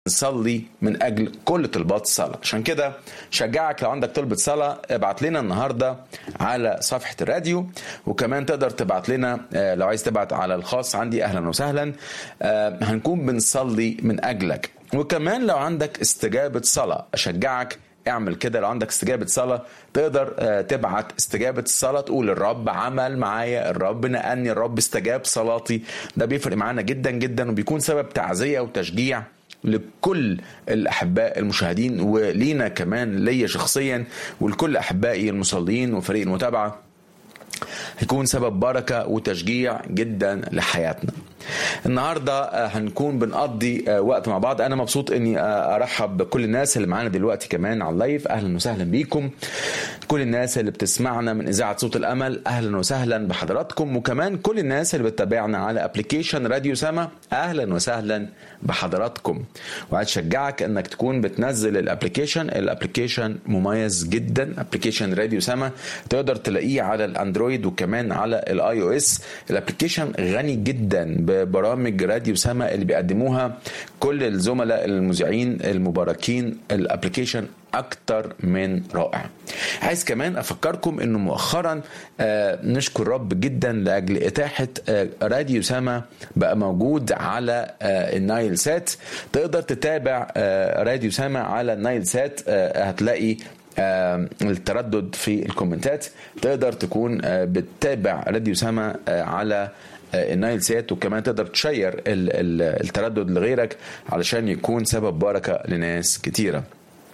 نصلي من اجل كل طلبات الصلاه عشان كده شجعك لو عندك طلبه صلاه ابعت لنا النهارده على صفحه الراديو وكمان تقدر تبعت لنا آه، لو عايز تبعت على الخاص عندي اهلا وسهلا آه، هنكون بنصلي من اجلك وكمان لو عندك استجابه صلاه اشجعك اعمل كده لو عندك استجابة صلاة تقدر آه، تبعت استجابة الصلاة تقول الرب عمل معايا الرب نقلني الرب استجاب صلاتي ده بيفرق معانا جدا جدا وبيكون سبب تعزية وتشجيع لكل الاحباء المشاهدين ولينا كمان ليا شخصيا ولكل احبائي المصلين وفريق المتابعه هيكون سبب بركه وتشجيع جدا لحياتنا. النهارده آه، هنكون بنقضي آه، وقت مع بعض انا مبسوط اني آه، ارحب بكل الناس اللي معانا دلوقتي كمان على اللايف اهلا وسهلا بيكم كل الناس اللي بتسمعنا من اذاعه صوت الامل اهلا وسهلا بحضراتكم وكمان كل الناس اللي بتتابعنا على ابلكيشن راديو سما اهلا وسهلا بحضراتكم وعايز اشجعك انك تكون بتنزل الابلكيشن الابلكيشن مميز جدا ابلكيشن راديو سما تقدر تلاقيه على الاندرويد وكمان على الاي او اس الابلكيشن غني جدا ببرامج راديو سما اللي بيقدموها كل الزملاء المذيعين المباركين الابلكيشن اكتر من رائع عايز كمان افكركم انه مؤخرا آه نشكر رب جدا لاجل اتاحه آه راديو سما بقى موجود على آه النايل سات تقدر تتابع آه راديو سما على النايل سات آه هتلاقي آه التردد في الكومنتات تقدر تكون آه بتتابع راديو سما آه على آه، النايل سات وكمان تقدر تشير ال- ال- التردد لغيرك علشان يكون سبب بركه لناس كتيره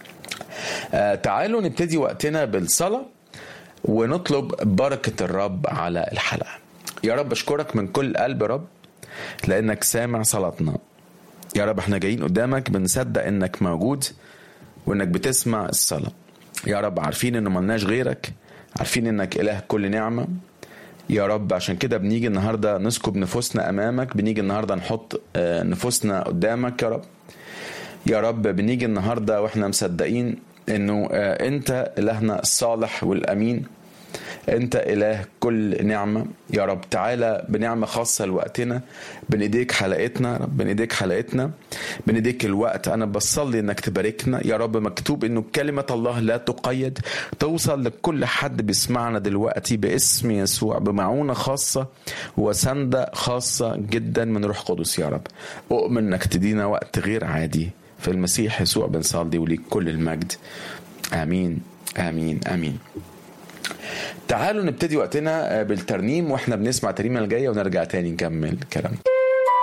آه، تعالوا نبتدي وقتنا بالصلاة ونطلب بركة الرب على الحلقة يا رب أشكرك من كل قلب يا رب لأنك سامع صلاتنا يا رب احنا جايين قدامك بنصدق انك موجود وانك بتسمع الصلاة يا رب عارفين انه ملناش غيرك عارفين انك اله كل نعمة يا رب عشان كده بنيجي النهاردة نسكب نفوسنا امامك بنيجي النهاردة نحط آه، نفوسنا قدامك يا رب يا رب بنيجي النهارده واحنا مصدقين انه آه، انت الهنا الصالح والامين انت اله كل نعمه يا رب تعالى بنعمه خاصه لوقتنا بين ايديك حلقتنا يا رب بين ايديك حلقتنا بين ايديك الوقت انا بصلي انك تباركنا يا رب مكتوب انه كلمه الله لا تقيد توصل لكل حد بيسمعنا دلوقتي باسم يسوع بمعونه خاصه وسنده خاصه جدا من روح قدس يا رب اؤمن انك تدينا وقت غير عادي في المسيح يسوع بنصلي وليك كل المجد امين امين امين تعالوا نبتدي وقتنا بالترنيم واحنا بنسمع الترنيمه الجايه ونرجع تاني نكمل كلامنا